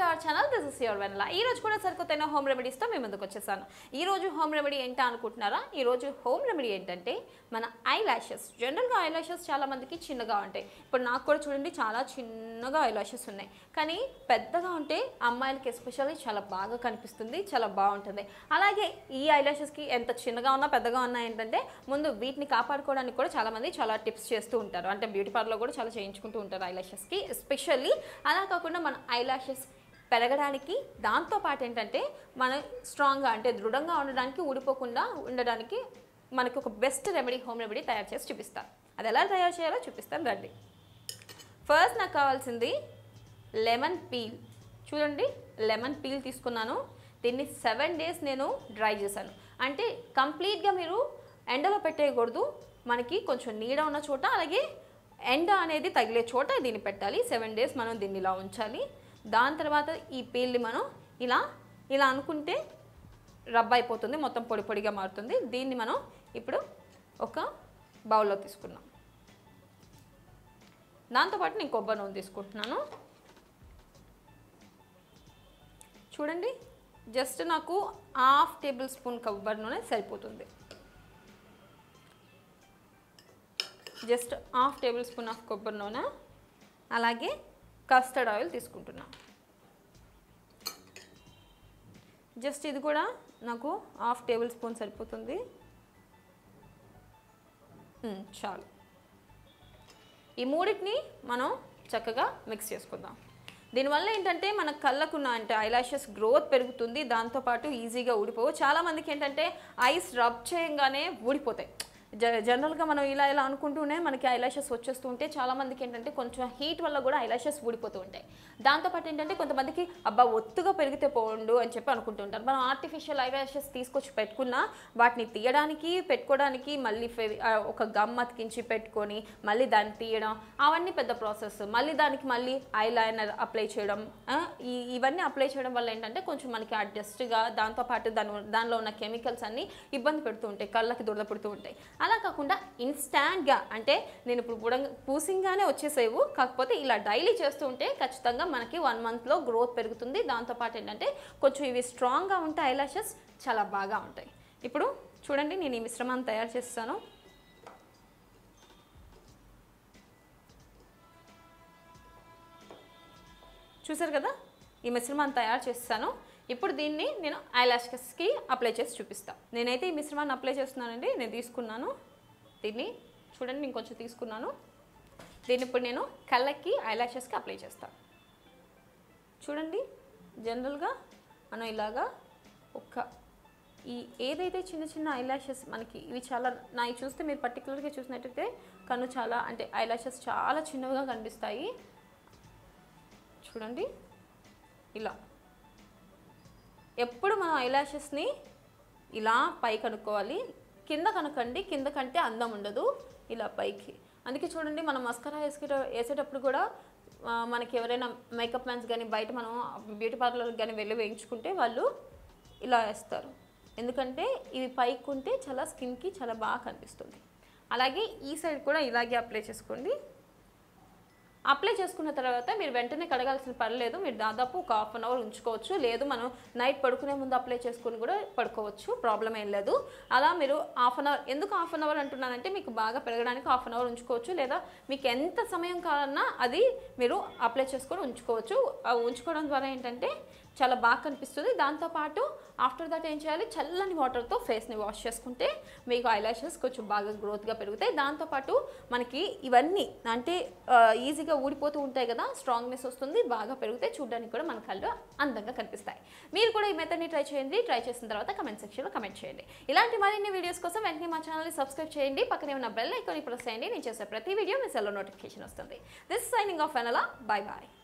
hour channel this is your Vennela ఈ రోజు కూడా సరికొత్తైన హోమ్ రెమెడీస్తో మేము ముందుకు వచ్చేసాను ఈ రోజు హోమ్ రెమెడీ ఏంటా అనుకుంటున్నారా ఈ రోజు హోమ్ రెమెడీ ఏంటంటే మన ఐ లాషెస్ జనరల్గా ఐ లాషెస్ చాలా మందికి చిన్నగా ఉంటాయి ఇప్పుడు నాకు కూడా చూడండి చాలా చిన్నగా ఐ లాషెస్ ఉన్నాయి కానీ పెద్దగా ఉంటే అమ్మాయిలకి ఎస్పెషల్లీ చాలా బాగా కనిపిస్తుంది చాలా బాగుంటుంది అలాగే ఈ ఐ లాషెస్కి ఎంత చిన్నగా ఉన్నా పెద్దగా ఉన్నా ఏంటంటే ముందు వీటిని కాపాడుకోవడానికి కూడా చాలా మంది చాలా టిప్స్ చేస్తూ ఉంటారు అంటే బ్యూటీ పార్లర్లో కూడా చాలా చేయించుకుంటూ ఉంటారు ఐ లాషెస్కి ఎస్పెషల్లీ అలా కాకుండా మన ఐ లాషెస్ పెరగడానికి దాంతో పాటు ఏంటంటే మనం స్ట్రాంగ్గా అంటే దృఢంగా ఉండడానికి ఊడిపోకుండా ఉండడానికి మనకు ఒక బెస్ట్ రెమెడీ హోమ్ రెమెడీ తయారు చేసి చూపిస్తాను అది ఎలా తయారు చేయాలో చూపిస్తాను రండి ఫస్ట్ నాకు కావాల్సింది లెమన్ పీల్ చూడండి లెమన్ పీల్ తీసుకున్నాను దీన్ని సెవెన్ డేస్ నేను డ్రై చేశాను అంటే కంప్లీట్గా మీరు ఎండలో పెట్టేయకూడదు మనకి కొంచెం నీడ ఉన్న చోట అలాగే ఎండ అనేది తగిలే చోట దీన్ని పెట్టాలి సెవెన్ డేస్ మనం దీన్ని ఇలా ఉంచాలి దాని తర్వాత ఈ పీల్ని మనం ఇలా ఇలా అనుకుంటే రబ్ అయిపోతుంది మొత్తం పొడి పొడిగా మారుతుంది దీన్ని మనం ఇప్పుడు ఒక బౌల్లో తీసుకున్నాం దాంతోపాటు నేను కొబ్బరి నూనె తీసుకుంటున్నాను చూడండి జస్ట్ నాకు హాఫ్ టేబుల్ స్పూన్ కొబ్బరి నూనె సరిపోతుంది just half tablespoon of కొబ్బరి నూనె అలాగే కస్టర్డ్ ఆయిల్ తీసుకుంటున్నాను జస్ట్ ఇది కూడా నాకు హాఫ్ టేబుల్ స్పూన్ సరిపోతుంది మ్, చాలు ఈ మూడింటిని మనం చక్కగా మిక్స్ చేసుకుందాం దీనివల్ల ఏంటంటే మన కళ్ళకున్న అంటే ఐలాషెస్ గ్రోత్ పెరుగుతుంది దాంతోపాటు ఈజీగా ఊడిపోవు చాలామందికి ఏంటంటే ఐస్ రబ్ చేయంగానే ఊడిపోతాయి జ జనరల్గా మనం ఇలా ఇలా అనుకుంటూనే మనకి ఐలాషెస్ వచ్చేస్తూ ఉంటే చాలామందికి ఏంటంటే కొంచెం హీట్ వల్ల కూడా ఐలాషెస్ ఊడిపోతూ ఉంటాయి దాంతోపాటు ఏంటంటే కొంతమందికి అబ్బా ఒత్తుగా పెరిగితే పోండు అని చెప్పి అనుకుంటూ ఉంటారు మనం ఆర్టిఫిషియల్ ఐలాషెస్ తీసుకొచ్చి పెట్టుకున్నా వాటిని తీయడానికి పెట్టుకోవడానికి మళ్ళీ ఫెవి ఆ, ఒక గమ్ అతికించి పెట్టుకొని మళ్ళీ దాన్ని తీయడం అవన్నీ పెద్ద ప్రాసెస్ మళ్ళీ దానికి మళ్ళీ ఐ లైనర్ అప్లై చేయడం ఆ, ఈ ఇవన్నీ అప్లై చేయడం వల్ల ఏంటంటే కొంచెం మనకి ఆ డస్ట్గా దాంతోపాటు దాని దానిలో ఉన్న కెమికల్స్ అన్నీ ఇబ్బంది పెడుతూ ఉంటాయి కళ్ళకి దురద పెడుతూ ఉంటాయి అలా కాకుండా ఇన్స్టాంట్గా అంటే నేను ఇప్పుడు బుడంగ పూసింగానే వచ్చేసేవు కాకపోతే ఇలా డైలీ చేస్తూ ఉంటే ఖచ్చితంగా మనకి వన్ మంత్లో గ్రోత్ పెరుగుతుంది దాంతోపాటు ఏంటంటే కొంచెం ఇవి స్ట్రాంగ్గా ఉంటే ఐలాషెస్ చాలా బాగా ఉంటాయి ఇప్పుడు చూడండి నేను ఈ మిశ్రమాన్ని తయారు చేస్తాను చూసారు కదా ఈ మిశ్రమాన్ని తయారు చేస్తాను ఇప్పుడు దీన్ని నేను ఐలాషెస్కి అప్లై చేసి చూపిస్తాను నేనైతే ఈ మిశ్రమాన్ని అప్లై చేస్తున్నానండి నేను తీసుకున్నాను దీన్ని చూడండి నేను కొంచెం తీసుకున్నాను దీన్ని ఇప్పుడు నేను కళ్ళకి ఐలాషెస్కి అప్లై చేస్తాను చూడండి జనరల్గా మనం ఇలాగా ఒక ఈ ఏదైతే చిన్న చిన్న ఐలాషెస్ మనకి ఇవి చాలా నా ఇవి చూస్తే మీరు పర్టికులర్గా చూసినట్టయితే కన్ను చాలా అంటే ఐలాషెస్ చాలా చిన్నవిగా కనిపిస్తాయి చూడండి ఇలా ఎప్పుడు మనం ఐలాషెస్ని ఇలా పైకి అనుకోవాలి కింద కనుకండి కింద కంటే అందం ఉండదు ఇలా పైకి అందుకే చూడండి మనం మస్కరా వేసుకే వేసేటప్పుడు కూడా ఆ, మనకి ఎవరైనా మేకప్ మ్యాన్స్ కానీ బయట మనం బ్యూటీ పార్లర్కి కానీ వెళ్ళి వేయించుకుంటే వాళ్ళు ఇలా వేస్తారు ఎందుకంటే ఇవి పైకి ఉంటే చాలా స్కిన్కి చాలా బాగా కనిపిస్తుంది అలాగే ఈ సైడ్ కూడా ఇలాగే అప్లై చేసుకోండి అప్లై చేసుకున్న తర్వాత మీరు వెంటనే కడగాల్సిన పర్లేదు మీరు దాదాపు ఒక హాఫ్ అన్ అవర్ ఉంచుకోవచ్చు లేదు మనం నైట్ పడుకునే ముందు అప్లై చేసుకుని కూడా పడుకోవచ్చు ప్రాబ్లం ఏం లేదు అలా మీరు హాఫ్ అన్ అవర్ ఎందుకు హాఫ్ అన్ అవర్ అంటున్నానంటే మీకు బాగా పెరగడానికి హాఫ్ అన్ అవర్ ఉంచుకోవచ్చు లేదా మీకు ఎంత సమయం కావాలన్నా అది మీరు అప్లై చేసుకొని ఉంచుకోవచ్చు ఆ ఉంచుకోవడం ద్వారా ఏంటంటే చాలా బాగా కనిపిస్తుంది దాంతోపాటు ఆఫ్టర్ దట్ ఏం చేయాలి చల్లని వాటర్తో ఫేస్ని వాష్ చేసుకుంటే మీకు ఐలాషెస్ కొంచెం బాగా గ్రోత్గా పెరుగుతాయి దాంతోపాటు మనకి ఇవన్నీ అంటే ఆ, ఈజీగా ఊడిపోతూ ఉంటాయి కదా స్ట్రాంగ్నెస్ వస్తుంది బాగా పెరుగుతాయి చూడడానికి కూడా మన కళ్ళు అందంగా కనిపిస్తాయి మీరు కూడా ఈ మెథడ్ని ట్రై చేయండి ట్రై చేసిన తర్వాత కమెంట్ సెక్షన్లో కమెంట్ చేయండి ఇలాంటి మరిన్ని వీడియోస్ కోసం వెంటనే మా ఛానల్ని సబ్స్క్రైబ్ చేయండి పక్కనే ఉన్న బెల్ ఐకాన్ ప్రెస్ చేయండి నేను చేసే ప్రతి వీడియో మీ సెల్లో నోటిఫికేషన్ వస్తుంది దిస్ సైనింగ్ ఆఫ్ అనలా బై బాయ్